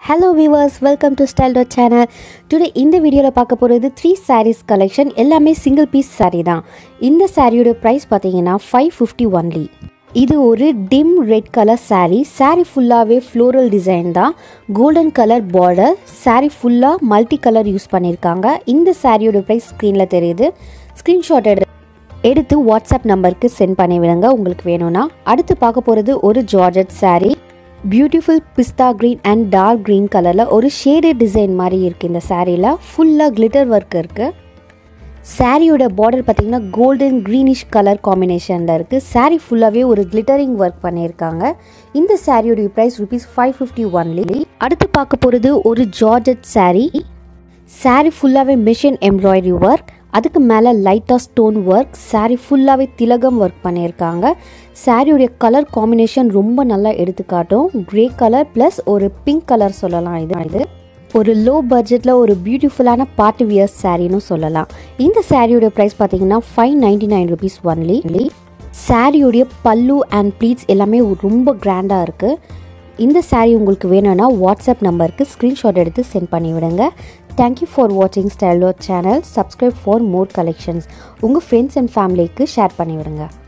hello viewers welcome to style dot channel today இந்த வீடியோவில் பார்க்க போகிறது த்ரீ sarees கலெக்ஷன் எல்லாமே சிங்கிள் பீஸ் saree தான் இந்த சாரியோட ப்ரைஸ் பார்த்தீங்கன்னா ஃபைவ் ஃபிஃப்டி ஒன்லி இது ஒரு dim red colour saree saree ஃபுல்லாகவே ஃப்ளோரல் டிசைன் தான் கோல்டன் கலர் பார்டர் saree ஃபுல்லாக மல்டி கலர் யூஸ் பண்ணியிருக்காங்க இந்த சாரியோட ப்ரைஸ் ஸ்க்ரீனில் தெரியுது ஸ்க்ரீன்ஷாட் எடு எடுத்து வாட்ஸ்அப் நம்பருக்கு சென்ட் பண்ணி விடுங்க உங்களுக்கு வேணும்னா அடுத்து பார்க்க போகிறது ஒரு georgette saree beautiful pista green and dark green கலரில் ஒரு ஷேடட் டிசைன் மாதிரி இருக்குது இந்த சாரியில் ஃபுல்லாக கிளிட்டர் ஒர்க் இருக்குது சாரியோட பார்டர் பார்த்தீங்கன்னா கோல்டன் க்ரீனிஷ் கலர் காம்பினேஷனில் இருக்குது சாரீ ஃபுல்லாகவே ஒரு கிளிட்டரிங் ஒர்க் பண்ணியிருக்காங்க இந்த சாரியோட price rupees five fifty only அடுத்து பார்க்க போகிறது ஒரு ஜார்ஜட் saree saree ஃபுல்லாகவே மிஷின் எம்ப்ராய்டரி ஒர்க் அதுக்கு மேலே லைட்டாக ஸ்டோன் ஒர்க் saree ஃபுல்லாகவே திலகம் ஒர்க் பண்ணியிருக்காங்க சாரியோடைய கலர் காம்பினேஷன் ரொம்ப நல்லா எடுத்துக்காட்டும் கிரே கலர் ப்ளஸ் ஒரு பிங்க் கலர் சொல்லலாம் இது இது ஒரு லோ பட்ஜெட்டில் ஒரு பியூட்டிஃபுல்லான பார்ட்டி வியர் சாரின்னு சொல்லலாம் இந்த சாரியோட ப்ரைஸ் பார்த்தீங்கன்னா five ninety nine rupees only சாரியோடைய பல்லு அண்ட் ப்ளீட்ஸ் எல்லாமே ரொம்ப கிராண்டாக இருக்குது இந்த saree உங்களுக்கு வேணும்னா வாட்ஸ்அப் நம்பருக்கு ஸ்க்ரீன்ஷாட் எடுத்து சென்ட் பண்ணி விடுங்க தேங்க்யூ ஃபார் வாட்சிங் Stylo channel subscribe for more collections உங்கள் ஃப்ரெண்ட்ஸ் அண்ட் ஃபேமிலிக்கு ஷேர் பண்ணி விடுங்க